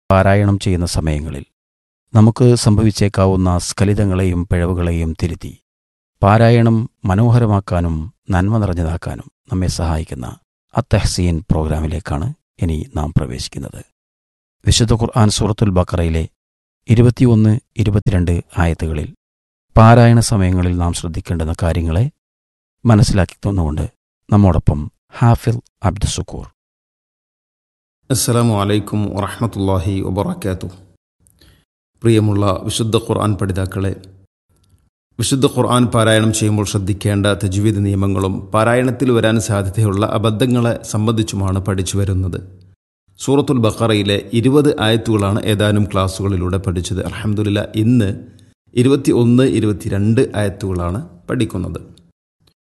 പാരായണം ചെയ്യുന്ന സമയങ്ങളിൽ നമുക്ക് സംഭവിച്ചേക്കാവുന്ന സ്ഖലിതങ്ങളെയും പിഴവുകളെയും തിരുത്തി പാരായണം മനോഹരമാക്കാനും നന്മ നിറഞ്ഞതാക്കാനും നമ്മെ സഹായിക്കുന്ന അത്തഹ്സീൻ പ്രോഗ്രാമിലേക്കാണ് ഇനി നാം പ്രവേശിക്കുന്നത് വിശുദ്ധ ഖുർആൻ സൂറത്തുൽ ബക്കറയിലെ ഇരുപത്തിയൊന്ന് ഇരുപത്തിരണ്ട് ആയത്തുകളിൽ പാരായണ സമയങ്ങളിൽ നാം ശ്രദ്ധിക്കേണ്ടുന്ന കാര്യങ്ങളെ മനസ്സിലാക്കി തന്നുകൊണ്ട് നമ്മോടൊപ്പം ഹാഫിൽ അബ്ദുസുക്കൂർ അസ്സലാമു അലൈക്കും വറഹമത്തല്ലാഹി വബർക്കാത്തു പ്രിയമുള്ള വിശുദ്ധ ഖുർആൻ പഠിതാക്കളെ വിശുദ്ധ ഖുർആൻ പാരായണം ചെയ്യുമ്പോൾ ശ്രദ്ധിക്കേണ്ട തജ്വീദ് നിയമങ്ങളും പാരായണത്തിൽ വരാൻ സാധ്യതയുള്ള അബദ്ധങ്ങളെ സംബന്ധിച്ചുമാണ് പഠിച്ചു വരുന്നത് സൂറത്തുൽ ബക്കറയിലെ ഇരുപത് ആയത്തുകളാണ് ഏതാനും ക്ലാസ്സുകളിലൂടെ പഠിച്ചത് അലഹമുല്ല ഇന്ന് ഇരുപത്തി ഒന്ന് ഇരുപത്തിരണ്ട് ആയത്തുകളാണ് പഠിക്കുന്നത്